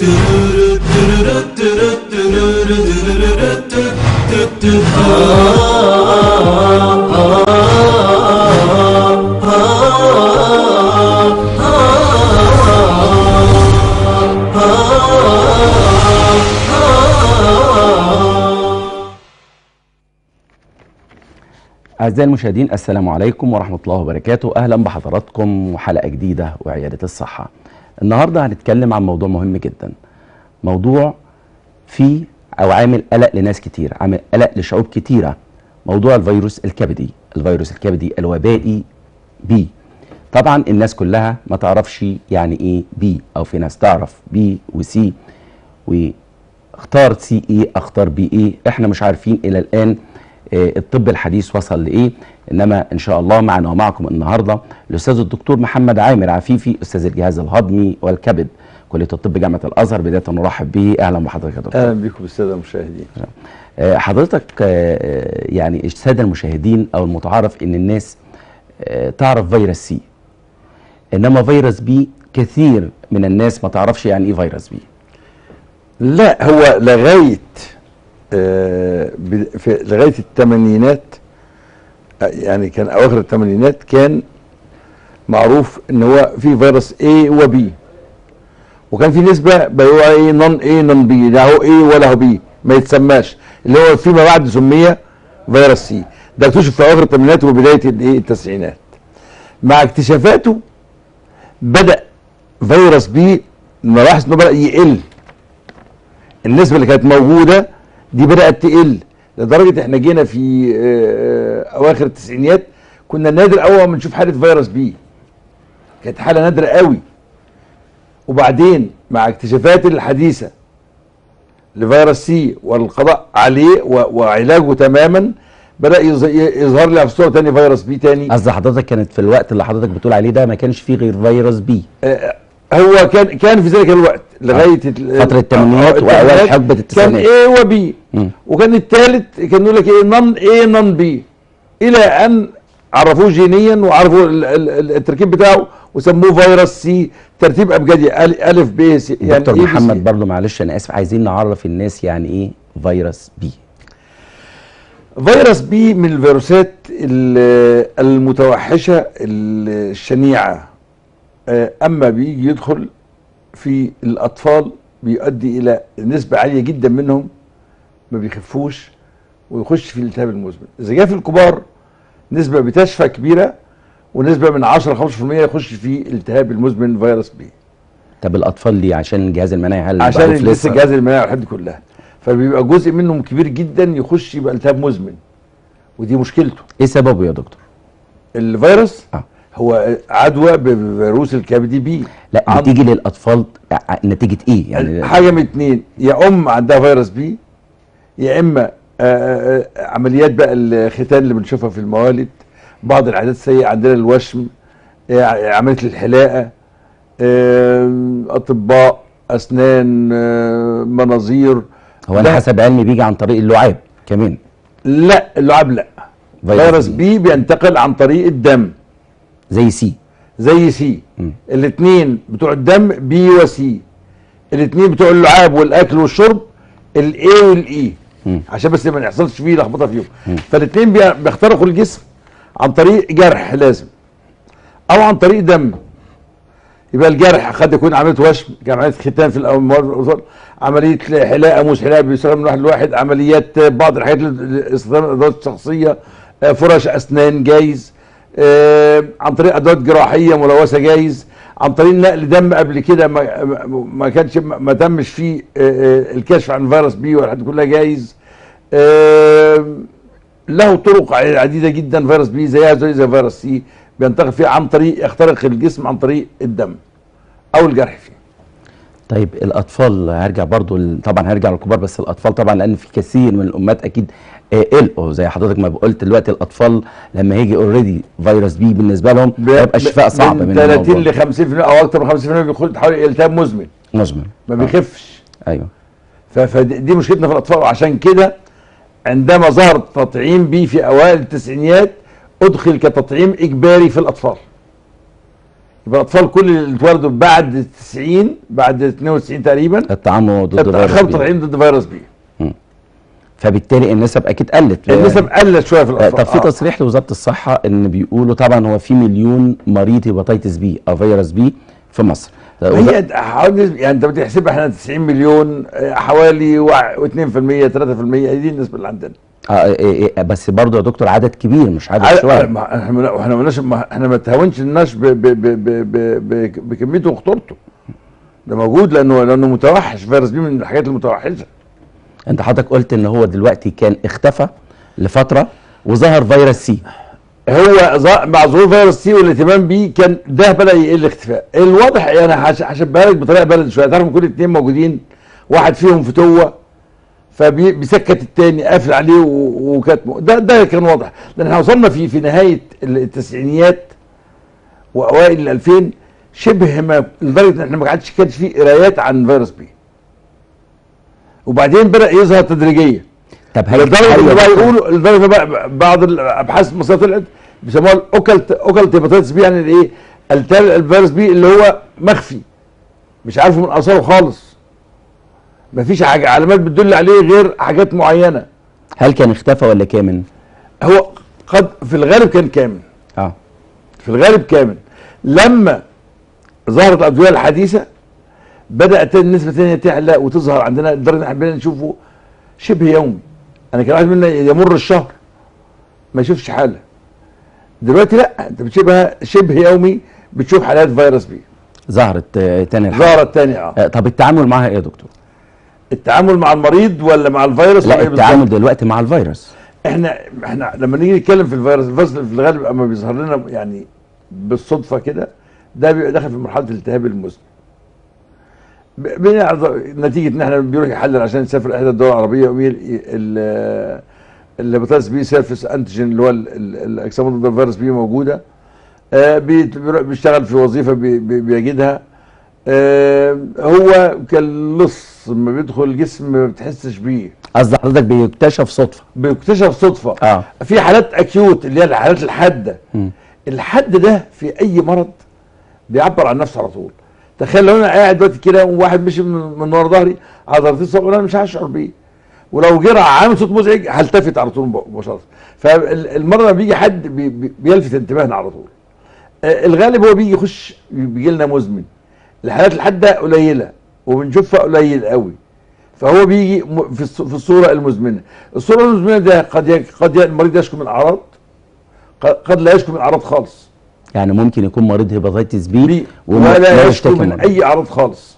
أعزائي المشاهدين السلام عليكم ورحمة الله وبركاته أهلا بحضراتكم وحلقة جديدة وعيادة الصحة النهاردة هنتكلم عن موضوع مهم جدا موضوع فيه أو عامل قلق لناس كتير عامل قلق لشعوب كتيرة موضوع الفيروس الكبدي الفيروس الكبدي الوبائي بي طبعا الناس كلها ما تعرفش يعني ايه بي او في ناس تعرف بي وسي واختار سي ايه اختار بي ايه احنا مش عارفين الى الان آه، الطب الحديث وصل لايه انما ان شاء الله معنا ومعكم النهارده الاستاذ الدكتور محمد عامر عفيفي استاذ الجهاز الهضمي والكبد كليه الطب جامعه الازهر بدايه نرحب به اهلا بحضرتك يا دكتور اهلا بكم الساده المشاهدين آه، حضرتك آه، يعني الساده المشاهدين او المتعارف ان الناس آه، تعرف فيروس سي انما فيروس بي كثير من الناس ما تعرفش يعني ايه فيروس بي لا هو لغايه آه، ب- في لغايه الثمانينات آه، يعني كان اواخر الثمانينات كان معروف ان هو في فيروس A و B وكان في نسبه بيقولوا ايه نون A نون B لا هو A ولا هو B ما يتسماش اللي هو فيما بعد سمي فيروس سي ده اكتشف في اواخر الثمانينات وبدايه الايه التسعينات مع اكتشافاته بدا فيروس بي نلاحظ انه بدا يقل النسبه اللي كانت موجوده دي بدات تقل لدرجه احنا جينا في آه، آه، اواخر التسعينيات كنا نادر اول ما نشوف حاله فيروس بي كانت حاله نادره قوي وبعدين مع اكتشافات الحديثه لفيروس سي والقضاء عليه و- وعلاجه تماما بدا يظ- يظهر لي في صوره تاني فيروس بي تاني قصد حضرتك كانت في الوقت اللي حضرتك بتقول عليه ده ما كانش فيه غير فيروس بي آه، هو كان كان في ذلك الوقت لغايه ال- فترة الثمانينات آه، وأوائل الثمانينات حقبة كان التسعينات. ايه وبي مم. وكان الثالث كان يقول لك ايه نون ايه نون بي الى ان عرفوه جينيا وعرفوا ال- ال- ال- التركيب بتاعه وسموه فيروس سي ترتيب ابجدي أل- الف ب س يعني دكتور إيه بي محمد سي. برضو معلش انا اسف عايزين نعرف الناس يعني ايه فيروس بي فيروس بي من الفيروسات ال- المتوحشه الشنيعه آه، اما بيجي يدخل في الاطفال بيؤدي الى نسبه عاليه جدا منهم ما بيخفوش ويخش في الالتهاب المزمن اذا جاء في الكبار نسبه بتشفى كبيره ونسبه من 10 ل 15% يخش في التهاب المزمن فيروس بي طب الاطفال دي عشان الجهاز المناعي هل عشان ضعيف لسه الجهاز المناعي والحاجات دي كلها فبيبقى جزء منهم كبير جدا يخش يبقى التهاب مزمن ودي مشكلته ايه سببه يا دكتور الفيروس آه. هو عدوى بفيروس الكبدي بي لا عن- بتيجي للاطفال ع- نتيجه ايه يعني حاجه من اتنين يا ام عندها فيروس بي يا اما آه، آه، آه، عمليات بقى الختان اللي بنشوفها في الموالد بعض العادات السيئه عندنا الوشم آه، عمليه الحلاقه آه، اطباء اسنان آه، مناظير هو انا لا. حسب علمي بيجي عن طريق اللعاب كمان لا اللعاب لا فيروس بي بينتقل عن طريق الدم زي سي زي سي مم. الاثنين بتوع الدم بي وسي الاثنين بتوع اللعاب والاكل والشرب الاي والاي مم. عشان بس ما يحصلش فيه لخبطه فيهم فالاثنين بي- بيخترقوا الجسم عن طريق جرح لازم او عن طريق دم يبقى الجرح قد يكون عمليه وشم عمليه ختان في الاول عمليه حلاقه موس حلاقه بيستخدم من واحد لواحد عمليات بعض الحاجات اللي- استخدام الادوات الشخصيه آه، فرش اسنان جايز آه، عن طريق ادوات جراحيه ملوثه جايز عن طريق نقل دم قبل كده ما, ما- ما كانش ما ما تمش فيه آه، آه، الكشف عن فيروس بي والحاجات دي كلها جايز آه، له طرق عديده جدا فيروس بي زيها زي زي فيروس سي بينتقل فيه عن طريق يخترق الجسم عن طريق الدم او الجرح فيه طيب الاطفال هرجع برضو ل- طبعا هرجع للكبار بس الاطفال طبعا لان في كثير من الامهات اكيد آه، قلقوا زي حضرتك ما قلت دلوقتي الاطفال لما هيجي اوريدي فيروس بي بالنسبه لهم هيبقى الشفاء صعب من من 30 الموضوع. ل 50% او اكتر من 50% بيدخل تحول الى التهاب مزمن مزمن ما آه، بيخفش ايوه ف- فدي مشكلتنا في الاطفال وعشان كده عندما ظهر تطعيم بي في اوائل التسعينيات ادخل كتطعيم اجباري في الاطفال يبقى الاطفال كل اللي اتولدوا بعد 90 بعد 92 تقريبا التعامل ضد فيروس خدوا بي تطعيم ضد فيروس بي فبالتالي النسب اكيد قلت النسب قلت شويه في آه، الاطفال طب في تصريح لوزاره الصحه ان بيقولوا طبعا هو في مليون مريض هيباتيتس بي او فيروس بي في مصر هي حوالي يعني انت بتحسبها احنا 90 مليون آه، حوالي 2% 3% هي دي النسبه اللي عندنا آه إيه إيه بس برضه يا دكتور عدد كبير مش عدد على- شويه ما- احنا ما- احنا ما قلناش- ما- احنا ما تهاونش الناس ب- ب- ب- ب- ب- ب- بكميته وخطورته ده موجود لانه لانه متوحش فيروس بي من الحاجات المتوحشه انت حضرتك قلت ان هو دلوقتي كان اختفى لفتره وظهر فيروس سي هو ظ- مع ظهور فيروس سي والاهتمام بيه كان ده بدا يقل اختفاء الواضح يعني هش- هشبهها لك بطريقه بلد شويه تعرف كل اتنين موجودين واحد فيهم فتوه فبيسكت التاني قافل عليه و- وكاتمه ده ده كان واضح لان احنا وصلنا في في نهايه التسعينيات واوائل ال 2000 شبه ما لدرجه ان احنا ما عادش كانش في قرايات عن فيروس بي وبعدين بدا يظهر تدريجيا طب هل لدرجه هل ان يا بقى دكتور- يقولوا لدرجه بقى بعض الابحاث المصريه طلعت بيسموها الاوكلت اوكلت هيباتيتس بي يعني الايه التال الفيروس بي اللي هو مخفي مش عارفه من اثاره خالص مفيش حاجه علامات بتدل عليه غير حاجات معينه هل كان اختفى ولا كامن؟ هو قد في الغالب كان كامل اه في الغالب كامل لما ظهرت الادويه الحديثه بدات النسبه الثانيه تعلى وتظهر عندنا لدرجه ان احنا بقينا نشوفه شبه يومي انا كان واحد منا يمر الشهر ما يشوفش حاله دلوقتي لا انت بتشوفها شبه يومي بتشوف حالات فيروس بي ظهرت آه، تاني الحالة. ظهرت تاني اه آه، طب التعامل معاها ايه يا دكتور؟ التعامل مع المريض ولا مع الفيروس ولا لا إيه التعامل بالظبط؟ دلوقتي مع الفيروس احنا احنا لما نيجي نتكلم في الفيروس الفيروس في الغالب اما بيظهر لنا يعني بالصدفه كده ده بيبقى داخل في مرحله الالتهاب المزمن ب- بنعرض نتيجه ان احنا بيروح يحلل عشان يسافر احدى الدول العربيه ويل ال الهيباتيتس بي سيرفيس انتيجين اللي هو ال- ال- الاجسام ضد الفيروس بي موجوده آه، بيت- بيروح بيشتغل في وظيفه بي- بي- بيجدها آه، هو كاللص لما بيدخل الجسم ما بتحسش بيه قصدي حضرتك بيكتشف صدفه بيكتشف صدفه اه في حالات اكيوت اللي هي الحالات الحاده مم. الحد ده في اي مرض بيعبر عن نفسه على طول تخيل لو انا قاعد دلوقتي كده وواحد مشي من, من ورا ظهري عضلتي صعب انا مش هشعر بيه ولو جرى عامل صوت مزعج هلتفت على طول مباشره فالمرض لما بيجي حد بي بي بيلفت انتباهنا على طول آه، الغالب هو بيجي يخش بيجي لنا مزمن الحالات الحاده قليله وبنشوفها قليل قوي فهو بيجي م- في الص- في الصوره المزمنه الصوره المزمنه ده قد ي- قد ي- المريض يشكو من اعراض ق- قد لا يشكو من اعراض خالص يعني ممكن يكون مريض هيباتيتس بي بي وما- ولا لا يشكو يشتكي من منه. اي اعراض خالص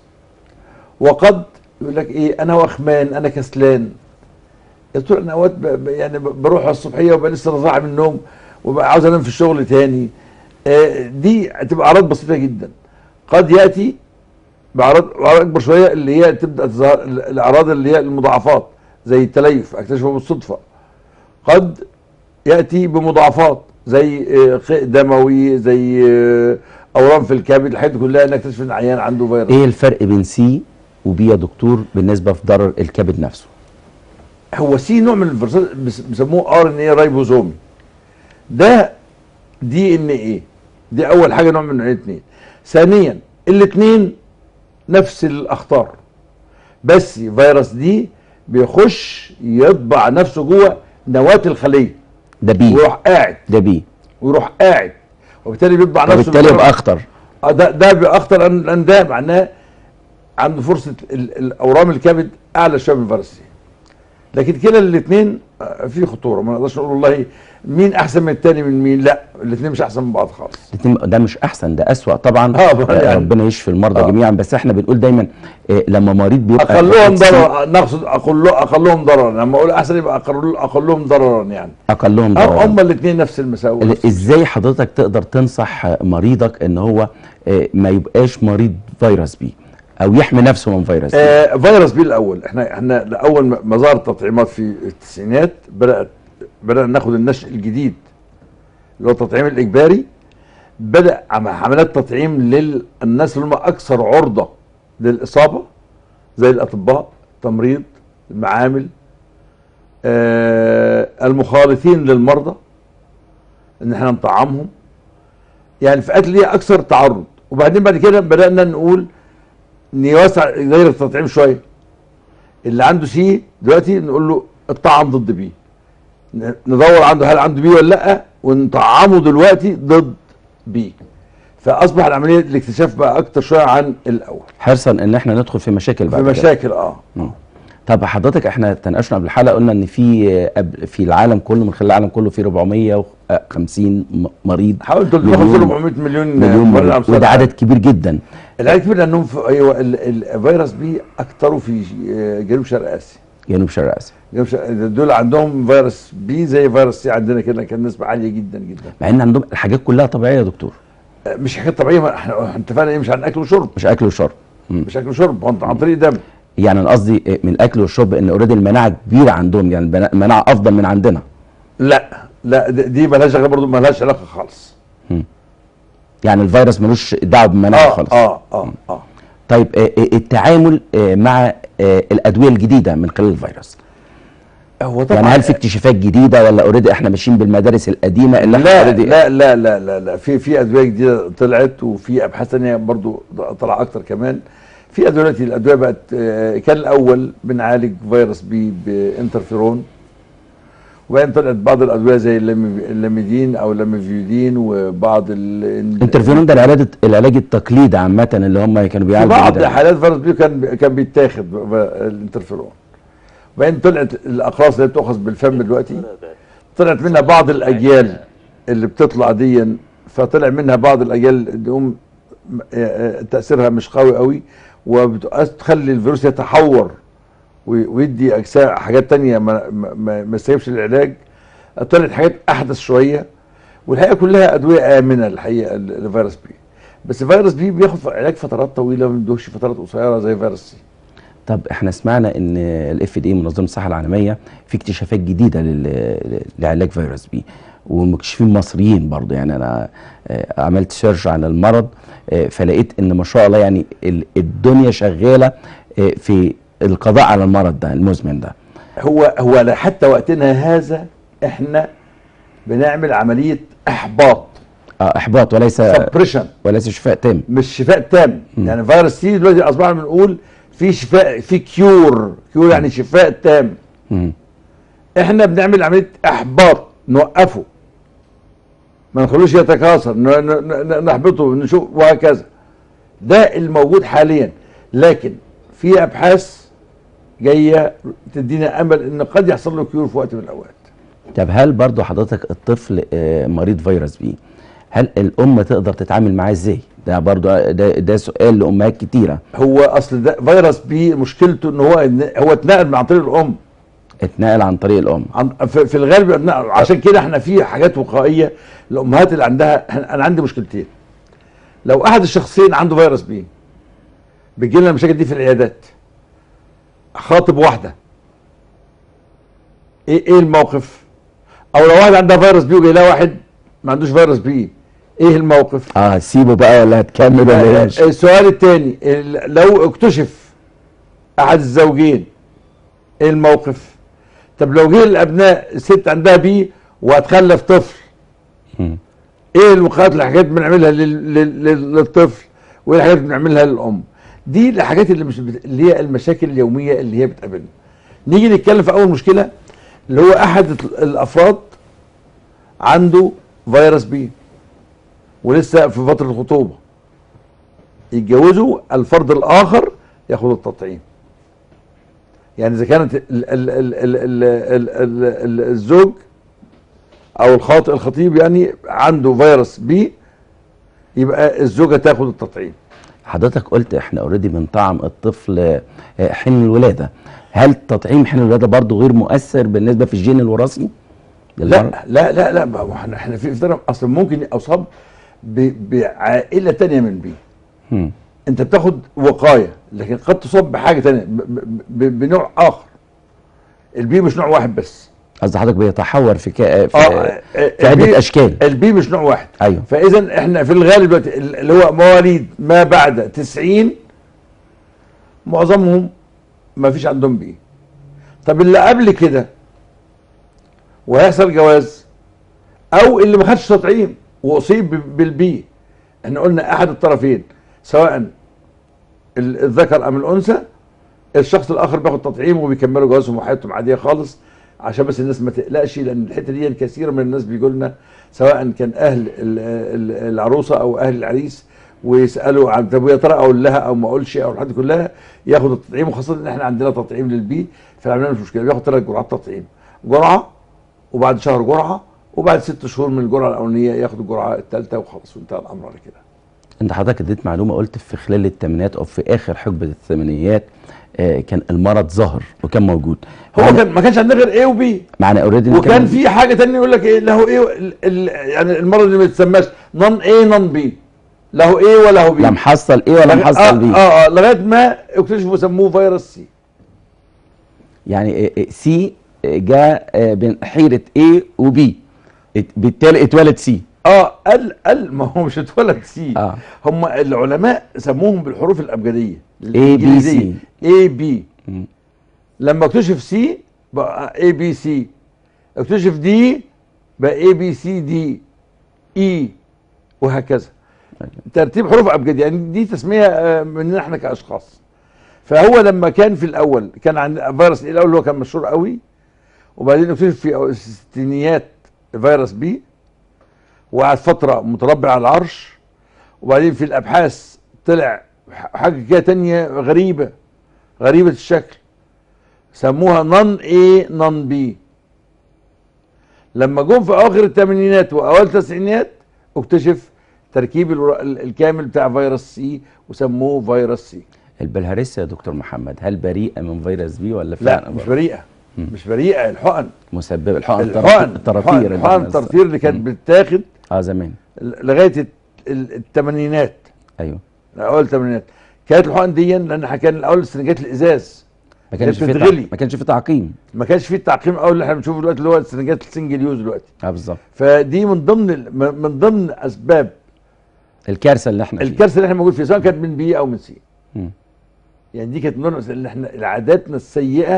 وقد يقول لك ايه انا وخمان انا كسلان يا دكتور انا اوقات ب- ب- يعني ب- بروح الصبحيه وبقى لسه صاحي من النوم وبقى عاوز انام في الشغل تاني آه، دي هتبقى اعراض بسيطه جدا قد ياتي باعراض أعراض اكبر شويه اللي هي تبدا تظهر ال- الاعراض اللي هي المضاعفات زي التليف اكتشفه بالصدفه قد ياتي بمضاعفات زي آه، قيء دموي زي آه، اورام في الكبد الحاجات دي كلها نكتشف ان العيان عنده فيروس ايه الفرق بين سي وبي يا دكتور بالنسبه في ضرر الكبد نفسه هو سي نوع من الفيروسات بس- بيسموه ار ان اي رايبوزومي ده دي ان ايه دي اول حاجه نوع من الاثنين ثانيا الاثنين نفس الاخطار بس فيروس دي بيخش يطبع نفسه جوه نواه الخليه ده بي ويروح قاعد ده بي ويروح قاعد وبالتالي بيطبع نفسه وبالتالي جوه- يبقى اخطر آه ده ده بيبقى اخطر لان لأن ده معناه عنده فرصه ال- الاورام الكبد اعلى شويه من فيروس سي لكن كلا الاثنين في خطوره ما نقدرش نقول والله مين احسن من الثاني من مين لا الاثنين مش احسن من بعض خالص الاتنين ده مش احسن ده اسوأ طبعا آه، آه، يعني. ربنا يشفي المرضى آه. جميعا بس احنا بنقول دايما آه، لما مريض بيبقى اقلهم هيباتيتس سي، ضرر نقصد اقل اقلهم ضررا لما اقول احسن يبقى أقل اقلهم ضررا يعني اقلهم أو ضررا هم الاثنين نفس المساوئ ال- ازاي حضرتك تقدر تنصح مريضك ان هو آه، ما يبقاش مريض فيروس بي او يحمي نفسه من فيروس بي آه فيروس بي الاول احنا احنا اول ما- ما ظهرت التطعيمات في التسعينات بدات بدانا ناخد النشء الجديد اللي هو التطعيم الاجباري بدا عم- حملات تطعيم للناس اللي هم اكثر عرضه للاصابه زي الاطباء التمريض المعامل آه المخالطين للمرضى ان احنا نطعمهم يعني الفئات اللي هي اكثر تعرض وبعدين بعد كده بدانا نقول نوسع دايره التطعيم شويه اللي عنده سي دلوقتي نقول له الطعم ضد بي ن- ندور عنده هل عنده بي ولا لا ونطعمه دلوقتي ضد بي فاصبح العمليه الاكتشاف بقى اكتر شويه عن الاول حرصا ان احنا ندخل في مشاكل في بعد كده. مشاكل اه مم. طب حضرتك احنا تناقشنا قبل الحلقه قلنا ان في آه، قبل- في العالم كله من خلال العالم كله في 450 م- مريض حوالي 350 مليون- 400 مليون مليون مريض على مريض مستوى وده العالم. عدد كبير جدا العدد كبير لانهم في ايوه ال- الفيروس بي اكتروا في آه، جنوب شرق اسيا جنوب شرق اسيا جنوب شرق دول عندهم فيروس بي زي فيروس سي عندنا كده كان نسبه عاليه جدا جدا مع ان عندهم الحاجات كلها طبيعيه يا دكتور آه، مش حاجات طبيعيه ما احنا إحنا اتفقنا ايه مش عن اكل وشرب مش اكل وشرب مم. مش اكل وشرب هو عن طريق دم يعني انا قصدي آه، من الاكل والشرب ان اوريدي المناعه كبيره عندهم يعني البنا- المناعه افضل من عندنا لا لا د- دي مالهاش علاقه برضه مالهاش علاقه خالص يعني الفيروس ملوش دعوه بالمناعه اه خالص اه اه اه طيب آه، آه، التعامل آه، مع آه، الادويه الجديده من خلال الفيروس هو طبعا يعني هل في اكتشافات جديده ولا اوريدي احنا ماشيين بالمدارس القديمه اللي احنا لا already- لا لا لا لا لا في في ادويه جديده طلعت وفي ابحاث ثانيه برضو طلع اكتر كمان في ادويه دلوقتي الادويه بقت آه، كان الاول بنعالج فيروس بي بانترفيرون وبعدين طلعت بعض الادويه زي اللام- اللاميدين او اللاميفيودين وبعض ال انترفيرون ده العلاج العلاج التقليدي عامه اللي هم كانوا في بيعالجوا بعض بيه ده. حالات فيروس بي كان كان بيتاخد ب- ب- الانترفيرون وبعدين طلعت الاقراص اللي بتؤخذ بالفم دلوقتي طلعت منها بعض الاجيال اللي بتطلع دي فطلع منها بعض الاجيال اللي هم م- آه، تاثيرها مش قوي قوي وبتخلي الفيروس يتحور وي- ويدي اجسام حاجات تانية ما ما- ما ما يستجيبش للعلاج طلعت حاجات احدث شويه والحقيقه كلها ادويه امنه الحقيقه ال- الفيروس بي بس الفيروس بي بياخد علاج فترات طويله ما بيدوش فترات قصيره زي فيروس سي طب احنا سمعنا ان الاف دي منظمه الصحه العالميه في اكتشافات جديده لل- لعلاج فيروس بي ومكتشفين مصريين برضه يعني انا آه، عملت سيرش عن المرض آه، فلقيت ان ما شاء الله يعني ال- الدنيا شغاله آه، في القضاء على المرض ده المزمن ده هو هو حتى وقتنا هذا احنا بنعمل عمليه احباط آه، احباط وليس سبريشن وليس شفاء تام مش شفاء تام يعني فيروس سي دلوقتي اصبحنا بنقول في شفاء في كيور كيور يعني شفاء تام مم. احنا بنعمل عمليه احباط نوقفه ما نخلوش يتكاثر ن- ن- ن- نحبطه نشوف وهكذا ده الموجود حاليا لكن في ابحاث جايه تدينا امل ان قد يحصل له كيور في وقت من الاوقات طب هل برضو حضرتك الطفل آه، مريض فيروس بي هل الام تقدر تتعامل معاه ازاي ده برضو ده, ده سؤال لامهات كتيره هو اصل ده فيروس بي مشكلته ان هو هو اتنقل من عن طريق الام اتنقل عن طريق الام عن في, في الغالب اتنقل عشان كده احنا في حاجات وقائيه الامهات اللي عندها إحنا- انا عندي مشكلتين لو احد الشخصين عنده فيروس بي بيجي لنا المشاكل دي في العيادات خاطب واحده ايه ايه الموقف او لو واحد عندها فيروس بي وجاي لها واحد ما عندوش فيروس بي ايه الموقف اه سيبه بقى ولا هتكمل ولا ايش السؤال الثاني لو اكتشف احد الزوجين ايه الموقف طب لو جه الابناء الست عندها بي وهتخلف طفل مم. ايه الوقايات اللي حاجات بنعملها لل- لل- لل- للطفل وايه الحاجات اللي بنعملها للام دي الحاجات اللي مش بت... اللي هي المشاكل اليوميه اللي هي بتقابلنا نيجي نتكلم في اول مشكله اللي هو احد ال- الافراد عنده فيروس بي ولسه في فتره الخطوبه يتجوزوا الفرد الاخر ياخد التطعيم يعني اذا كانت ال ال ال ال ال ال ال ال الزوج او الخاطئ الخطيب يعني عنده فيروس بي يبقى الزوجه تاخد التطعيم حضرتك قلت احنا اوريدي بنطعم الطفل آه، حين الولاده هل تطعيم حين الولاده برضو غير مؤثر بالنسبه في الجين الوراثي للمرض؟ لا لا لا لا ما هو احنا احنا في افتراض اصلا ممكن اصاب ب- بعائله تانية من بي مم. انت بتاخد وقايه لكن قد تصاب بحاجه تانية ب- ب- ب- بنوع اخر البي مش نوع واحد بس قصدي حضرتك بيتحور في كا... في, اه في عده اشكال البي مش نوع واحد ايوه فاذا احنا في الغالب دلوقتي اللي هو مواليد ما بعد 90 معظمهم ما فيش عندهم بي طب اللي قبل كده وهيحصل جواز او اللي ما خدش تطعيم واصيب ب- بالبي احنا قلنا احد الطرفين سواء ال- الذكر ام الانثى الشخص الاخر بياخد تطعيم وبيكملوا جوازهم وحياتهم عاديه خالص عشان بس الناس ما تقلقش لان الحته دي كثير من الناس بيقول لنا سواء كان اهل ال- ال- العروسه او اهل العريس ويسالوا عن طب يا ترى اقول لها او ما اقولش او الحد كلها ياخد التطعيم وخاصه ان احنا عندنا تطعيم للبي فالعمليه مش مشكله بياخد ثلاث جرعات تطعيم جرعه وبعد شهر جرعه وبعد ست شهور من الجرعه الاولانيه ياخد الجرعه الثالثه وخلاص وانتهى الامر على كده انت حضرتك اديت معلومه قلت في خلال الثمانينات او في اخر حقبه الثمانينات آه، كان المرض ظهر وكان موجود هو كان ما كانش عندنا غير ايه وبي معنا اوريدي وكان في حاجه تانية يقول لك ايه له ايه ال- ال- يعني المرض اللي ما يتسماش نون ايه نون بي له ايه ولا هو بي لا محصل ايه ولا آه محصل بي اه اه لغايه ما اكتشفوا سموه فيروس سي يعني آه، آه، سي آه، جاء آه، بين حيره ايه وبي ات- بالتالي اتولد سي اه قال قال ما هو مش اتولد سي اه هم العلماء سموهم بالحروف الابجديه A, B, C. اي بي مم. لما اكتشف سي بقى اي بي سي اكتشف دي بقى اي بي سي دي اي وهكذا ترتيب حروف ابجديه يعني دي تسميه آه، مننا احنا كاشخاص فهو لما كان في الاول كان عند فيروس ايه الاول اللي هو كان مشهور قوي وبعدين اكتشف في الستينيات فيروس بي وقعد فتره متربع على العرش وبعدين في الابحاث طلع حاجه كده تانية غريبه غريبه الشكل سموها نون اي نون بي لما جم في اواخر الثمانينات واوائل التسعينات اكتشف تركيب الور- ال- الكامل بتاع فيروس سي وسموه فيروس سي البلهارسيا يا دكتور محمد هل بريئه من فيروس بي ولا لا فعلا مش بريئه مش بريئه الحقن مسببه الحقن الحقن الطراطير الحقن اللي الحقن احنا- الترطير اللي كانت مم. بتتاخد اه زمان لغايه الت- ال- الثمانينات ايوه اول الثمانينات كانت الحقن دي لان كان الاول السنجات الازاز ما كانش في بتتغلي. تع- ما كانش في تعقيم ما كانش فيه التعقيم اول اللي احنا بنشوفه دلوقتي اللي هو السنجات السنجل يوز دلوقتي اه بالظبط فدي من ضمن ال- من من ضمن اسباب الكارثه اللي احنا فيها الكارثه اللي احنا موجود فيها سواء كانت من بي او من سي مم. يعني دي كانت من ضمن اللي احنا عاداتنا السيئه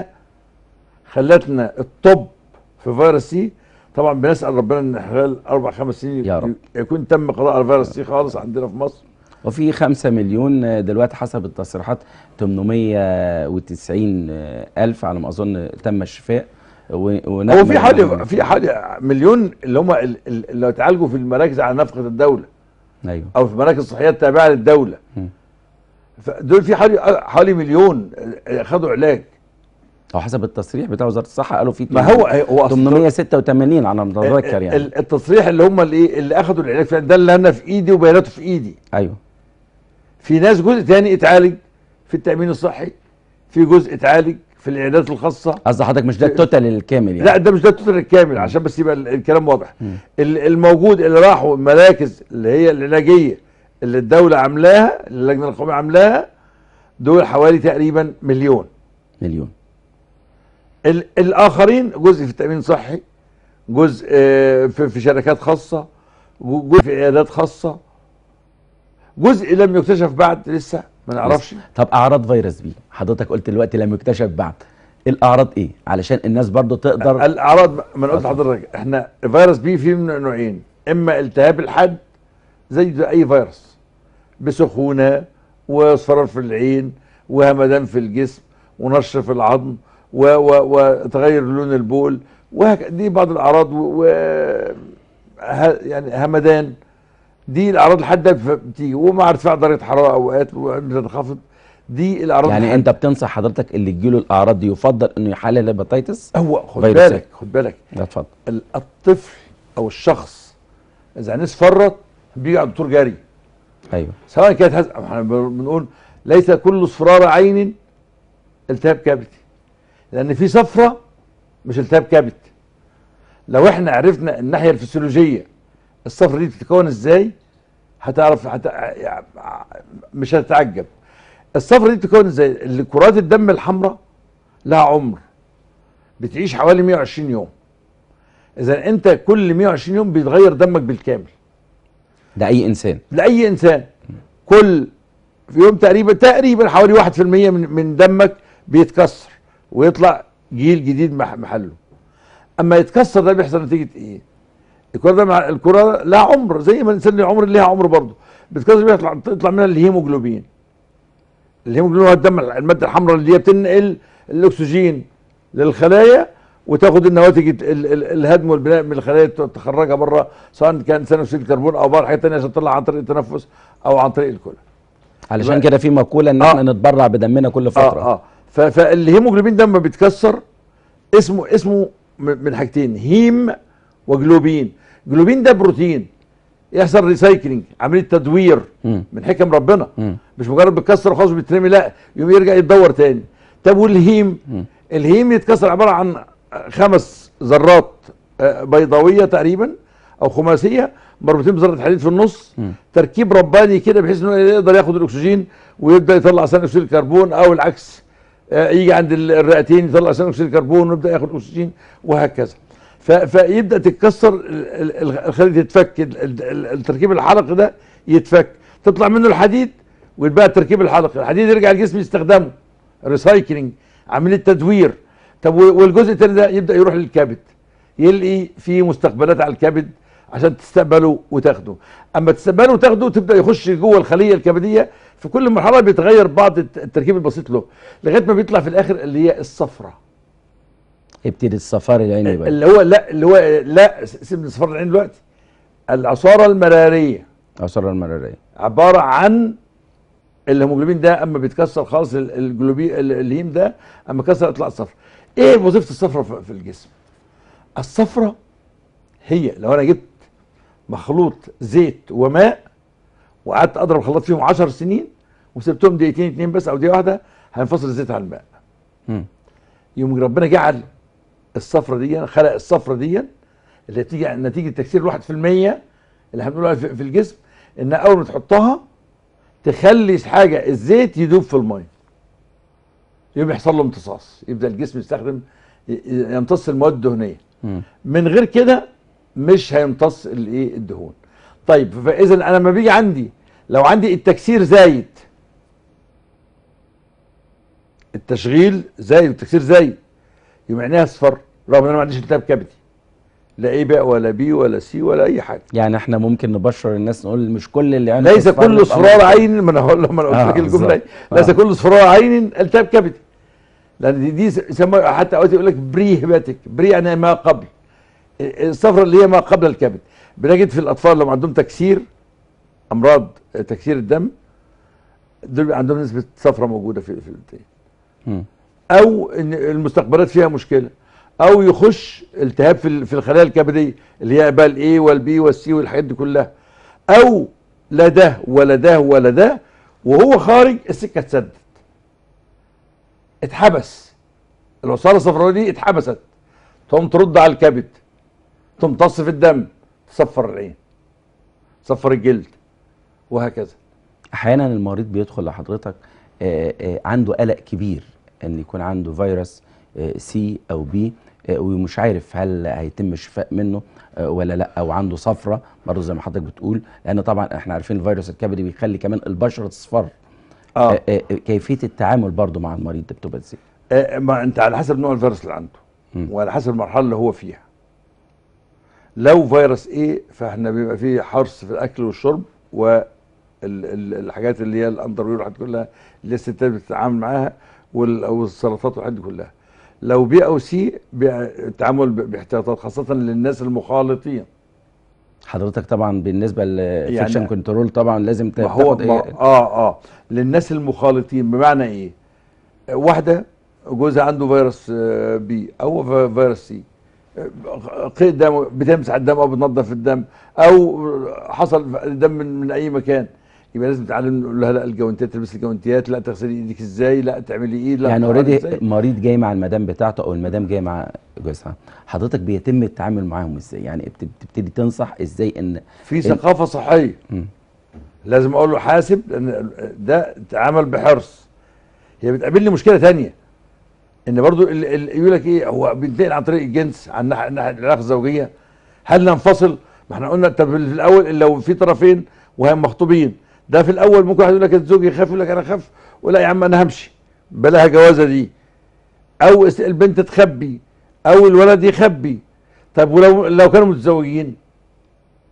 خلتنا الطب في فيروس سي طبعا بنسال ربنا ان خلال اربع خمس سنين يا رب. يكون تم قضاء على فيروس سي خالص عندنا في مصر وفي 5 مليون دلوقتي حسب التصريحات 890 الف على ما اظن تم الشفاء و- ونأمل هو في إن- حوالي في حوالي مليون اللي هم ال- ال- اللي اتعالجوا في المراكز على نفقه الدوله ايوه او في مراكز صحيه تابعه للدوله مم. فدول في حوالي حوالي مليون خدوا علاج او حسب التصريح بتاع وزاره الصحه قالوا في ما هو هو أصل- 886 على ما اتذكر يعني ال- التصريح اللي هم اللي ايه اللي اخذوا العلاج فعلا ده اللي انا في ايدي وبياناته في ايدي ايوه في ناس جزء تاني اتعالج في التامين الصحي في جزء اتعالج في العيادات الخاصه قصدي حضرتك مش ده التوتال الكامل يعني لا ده مش ده التوتال الكامل عشان بس يبقى ال- الكلام واضح ال- الموجود اللي راحوا المراكز اللي هي العلاجيه اللي الدوله عاملاها اللي اللجنه القوميه عاملاها دول حوالي تقريبا مليون مليون ال- الاخرين جزء في التامين الصحي جزء آه، في في شركات خاصه جزء في عيادات خاصه جزء لم يكتشف بعد لسه ما نعرفش طب اعراض فيروس بي حضرتك قلت دلوقتي لم يكتشف بعد الاعراض ايه علشان الناس برضو تقدر الاعراض ما انا قلت اتفضل. لحضرتك احنا فيروس بي فيه من نوعين اما التهاب الحد زي زي اي فيروس بسخونه واصفرار في العين وهمدان في الجسم ونشر في العظم و و وتغير لون البول وهك دي بعض الاعراض و, و ه- يعني همدان دي الاعراض الحاده ف- بتيجي ومع ارتفاع درجه حراره اوقات بتنخفض دي الاعراض يعني الحادة. انت بتنصح حضرتك اللي تجيله الاعراض دي يفضل انه يحلل الهيباتيتس هو خد فيروسات. بالك خد بالك لا اتفضل ال- الطفل او الشخص اذا عينيه فرط بيجي على الدكتور جري ايوه سواء كانت هز... احنا بنقول ليس كل اصفرار عين التهاب كبدي لان في صفرة مش التهاب كبد لو احنا عرفنا الناحيه الفسيولوجيه الصفرة دي بتتكون ازاي هتعرف هت... يعني مش هتتعجب الصفرة دي بتتكون ازاي اللي كرات الدم الحمراء لها عمر بتعيش حوالي 120 يوم اذا انت كل 120 يوم بيتغير دمك بالكامل ده اي انسان لاي انسان كل في يوم تقريبا تقريبا حوالي 1% من من دمك بيتكسر ويطلع جيل جديد مح- محله اما يتكسر ده بيحصل نتيجه ايه الكره ده مع الكره لها عمر زي ما الانسان له عمر ليها عمر برضه بتكسر بيها يطلع, يطلع منها الهيموجلوبين الهيموجلوبين هو الدم الماده الحمراء اللي هي بتنقل الاكسجين للخلايا وتاخد النواتج ال- ال- الهدم والبناء من الخلايا ت- تخرجها بره سواء كان ثاني اكسيد الكربون او بعض حاجات ثانيه عشان تطلع عن طريق التنفس او عن طريق الكلى علشان يبقى- كده في مقوله ان آه. احنا نتبرع بدمنا كل فتره اه اه ف- فالهيموجلوبين ده لما بيتكسر اسمه اسمه م- من حاجتين هيم وجلوبين جلوبين ده بروتين يحصل ريسايكلينج عمليه تدوير مم. من حكم ربنا مم. مش مجرد بتكسر وخلاص بيترمي لا يقوم يرجع يتدور تاني طب والهيم مم. الهيم يتكسر عباره عن خمس ذرات آه، بيضاويه تقريبا او خماسيه مربوطين بذره حديد في النص مم. تركيب رباني كده بحيث انه يقدر ياخد الاكسجين ويبدا يطلع ثاني اكسيد الكربون او العكس آه، يجي عند ال- الرئتين يطلع ثاني اكسيد الكربون ويبدا ياخد اكسجين وهكذا ف- فيبدا تتكسر ال- ال- الخليه تتفك ال- ال- ال- التركيب الحلقي ده يتفك تطلع منه الحديد ويتبقى التركيب الحلقي الحديد يرجع الجسم يستخدمه ريسايكلينج عمليه تدوير طب و- والجزء الثاني ده يبدا يروح للكبد يلقي في مستقبلات على الكبد عشان تستقبله وتاخده اما تستقبله وتاخده تبدا يخش جوه الخليه الكبديه في كل مرحله بيتغير بعض الت- التركيب البسيط له لغايه ما بيطلع في الاخر اللي هي الصفرة ابتدي الصفار العيني بقى اللي هو لا اللي هو لا سيبني صفار العين دلوقتي العصاره المراريه عصاره المراريه عباره عن الهيموجلوبين ده اما بيتكسر خالص ال- الجلوبين ال- الهيم ده اما كسر يطلع الصفرة ايه وظيفه الصفرة في في الجسم الصفرة هي لو انا جبت مخلوط زيت وماء وقعدت اضرب خلاط فيهم 10 سنين وسبتهم دقيقتين اتنين بس او دقيقه واحده هينفصل الزيت عن الماء مم. يوم ربنا جعل الصفرة دي خلق الصفرة دي اللي تيجي نتيجه تكسير الواحد في المية اللي احنا بنقولها في في الجسم ان اول ما تحطها تخلي حاجه الزيت يدوب في الميه يبقى يحصل له امتصاص يبدا الجسم يستخدم ي- ي- يمتص المواد الدهنيه مم. من غير كده مش هيمتص الايه الدهون طيب فاذا انا لما بيجي عندي لو عندي التكسير زايد التشغيل زايد والتكسير زايد يبقى عينيها اصفر رغم ان انا ما عنديش التهاب كبدي لا ايه بقى ولا بي ولا سي ولا اي حاجه يعني احنا ممكن نبشر الناس نقول مش كل اللي عينه ليس تصفر كل يبقى اصفرار مرض. عين ما انا هقول لهم انا قلت آه، لك الجمله بالظبط. دي. ليس آه. كل اصفرار عين التهاب كبدي لان دي, دي يسموها حتى اوقات يقول لك بري هيباتيك بري يعني ما قبل الصفرة اللي هي ما قبل الكبد بنجد في الاطفال لو عندهم تكسير امراض تكسير الدم دول بيبقى عندهم نسبه صفرة موجوده في في البتاع. مم. او ان المستقبلات فيها مشكله او يخش التهاب في ال- في الخلايا الكبديه اللي هي بقى الاي والبي والسي والحاجات دي كلها او لا ده ولا ده ولا ده وهو خارج السكه اتسدت اتحبس العصاره الصفراويه دي اتحبست تقوم ترد على الكبد تمتص في الدم تصفر العين تصفر الجلد وهكذا احيانا المريض بيدخل لحضرتك آه، آه، عنده قلق كبير ان يكون عنده فيروس سي او بي ومش عارف هل هيتم الشفاء منه آه، ولا لا او عنده صفرة برضه زي ما حضرتك بتقول لان طبعا احنا عارفين الفيروس الكبدي بيخلي كمان البشره تصفر اه آه، آه، كيفيه التعامل برضه مع المريض ده بتبقى ازاي آه، ما انت على حسب نوع الفيروس اللي عنده مم. وعلى حسب المرحله اللي هو فيها لو فيروس ايه فاحنا بيبقى فيه حرص في الاكل والشرب والحاجات اللي هي الاندروير والحاجات كلها اللي الستات بتتعامل معاها وال- والسلطات والحاجات دي كلها لو بي او سي بي- التعامل ب- باحتياطات خاصه للناس المخالطين حضرتك طبعا بالنسبه للفيكشن يعني- كنترول طبعا لازم ما هو تاخد ما إيه؟ اه اه للناس المخالطين بمعنى ايه واحده جوزها عنده فيروس آه، بي او في- فيروس سي آه، قيد دم بتمسح الدم او بتنظف الدم او حصل دم من, من اي مكان يبقى لازم تعلم نقول لها لا الجوانتيات تلبس الجوانتيات لا تغسلي ايدك ازاي لا تعملي ايه لا يعني تفعلي اوريدي إزاي. مريض جاي مع المدام بتاعته او المدام جايه مع جوزها حضرتك بيتم التعامل معاهم ازاي يعني بت- بتبتدي تنصح ازاي ان في ثقافه صحيه مم. لازم اقول له حاسب لان ده تعامل بحرص هي بتقابلني مشكله تانية ان برضو ال- ال- يقول لك ايه هو بينتقل عن طريق الجنس عن ناحيه ناحية العلاقه الزوجيه هل ننفصل ما احنا قلنا طب في الاول لو في طرفين وهم مخطوبين ده في الاول ممكن واحد يقول لك الزوج يخاف يقول لك انا اخاف ولا يا عم انا همشي بلاها جوازه دي او اس- البنت تخبي او الولد يخبي طب ولو لو كانوا متزوجين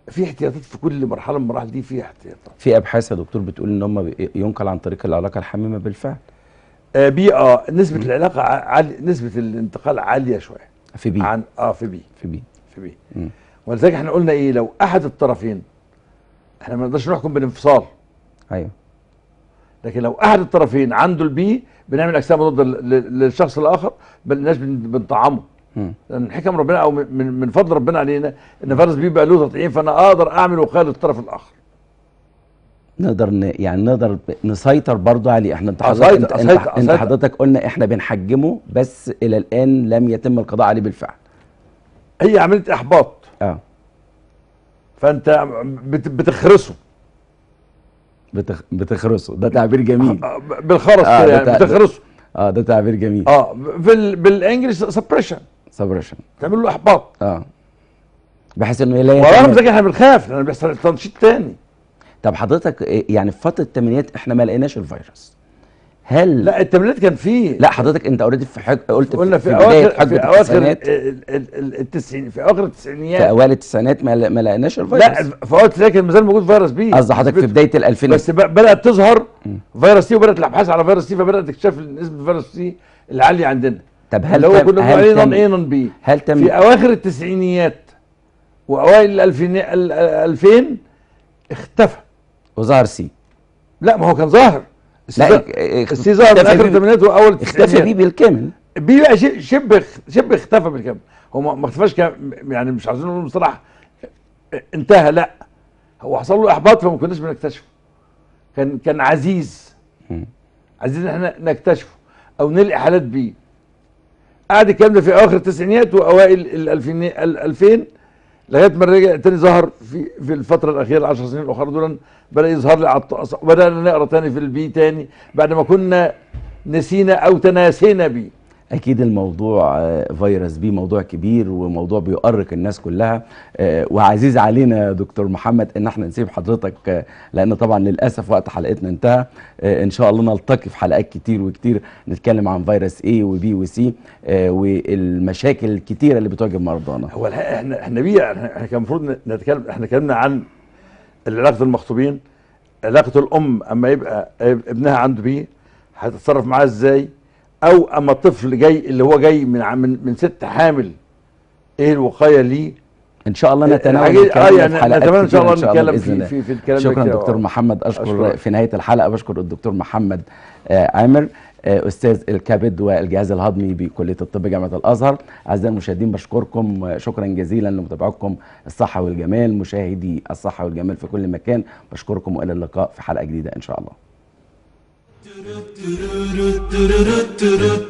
في احتياطات في كل مرحله من المراحل دي في احتياطات في ابحاث يا دكتور بتقول ان هم بي- ينقل عن طريق العلاقه الحميمه بالفعل آه بي اه نسبه العلاقه عالية نسبه الانتقال عاليه شويه في بي عن اه في بي في بي في بي مم. ولذلك احنا قلنا ايه لو احد الطرفين احنا ما نقدرش نحكم بالانفصال ايوه لكن لو احد الطرفين عنده البي بنعمل اجسام ضد ال- ل- للشخص الاخر بل الناس بن- بنطعمه مم. لان حكم ربنا او من- من من فضل ربنا علينا ان فيروس بي بقى له تطعيم فانا اقدر اعمل وقايه للطرف الاخر نقدر ن... يعني نقدر ب- نسيطر برضو عليه احنا انت أسيطر- حضرتك انت, انت, أسيطر- انت أسيطر. حضرتك قلنا احنا بنحجمه بس الى الان لم يتم القضاء عليه بالفعل هي عمليه احباط اه فانت بت- بتخرسه بتخ... بتخرسه ده تعبير جميل بالخرس آه، كده ده يعني تع- بتخرسه اه ده تعبير جميل اه في ال- بالانجلش سبريشن سبريشن تعمل له احباط اه بحيث انه لا ورغم يتم- ذلك احنا بنخاف لان بيحصل تنشيط تاني طب حضرتك إيه- يعني في فتره الثمانينات احنا ما لقيناش الفيروس هل لا التمرينات كان فيه لا حضرتك انت اوريدي في حج... قلت قلنا في, بدايه اواخر في حقبه اواخر التسعينات ال- ال- ال- التسعين في اواخر في التسعينيات اوائل التسعينات ما, ل- ما لقيناش الفيروس لا في اوائل التسعينات كان مازال موجود فيروس بي قصدي حضرتك في بدايه الالفينات بس ب- بدات تظهر فيروس سي وبدات الابحاث على فيروس سي فبدات اكتشاف نسبه فيروس سي العاليه عندنا طب هل اللي هو تم كنا بنقول هل عليه نون تم اي نون بي هل تم في اواخر التسعينيات واوائل الالفين ال- ال- 2000 اختفى وظهر سي لا ما هو كان ظاهر السي لا ظهر- اخ- السي ظهر من اختفى اخر بيه- الثمانينات واول اختفى بيه التسعينيات بالكامل بي بقى ش- شبه شبه اختفى بالكامل هو ما ما اختفاش كام يعني مش عايزين نقول مصطلح انتهى لا هو حصل له احباط فما كناش بنكتشفه كان كان عزيز مم. عايزين احنا نكتشفه او نلقي حالات بيه قعد الكلام ده في اواخر التسعينيات واوائل الالفين ال 2000 لغايه ما رجع تاني ظهر في في الفتره الاخيره العشر سنين الاخرى دول بدا يظهر لي على الط- وبدانا نقرا تاني في البي تاني بعد ما كنا نسينا او تناسينا بيه اكيد الموضوع آه، فيروس بي موضوع كبير وموضوع بيؤرق الناس كلها آه، وعزيز علينا يا دكتور محمد ان احنا نسيب حضرتك آه، لان طبعا للاسف وقت حلقتنا انتهى آه، ان شاء الله نلتقي في حلقات كتير وكتير نتكلم عن فيروس اي وبي وسي آه، والمشاكل الكتيره اللي بتواجه مرضانا هو الحقيقه احنا احنا بيه احنا احنا كان المفروض نتكلم احنا اتكلمنا عن علاقه المخطوبين علاقه الام اما يبقى ابنها عنده بيه هتتصرف معاه ازاي او اما الطفل جاي اللي هو جاي من ع- من, من ست حامل ايه الوقايه ليه ان شاء الله نتناول الحاجة- الكلام اه ده يعني في حلقات نتمنى ان شاء كتيرة الله نتكلم بإذن في, الله. في, في الكلام ده شكرا كتير. دكتور آه. محمد اشكر أشكرك. في نهايه الحلقه بشكر الدكتور محمد آه، عامر آه، استاذ الكبد والجهاز الهضمي بكليه الطب جامعه الازهر اعزائي المشاهدين بشكركم آه، شكرا جزيلا لمتابعتكم الصحه والجمال مشاهدي الصحه والجمال في كل مكان بشكركم والى اللقاء في حلقه جديده ان شاء الله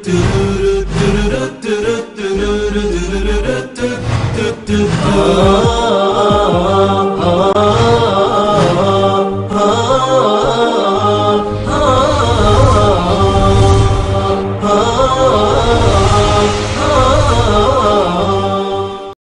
Ah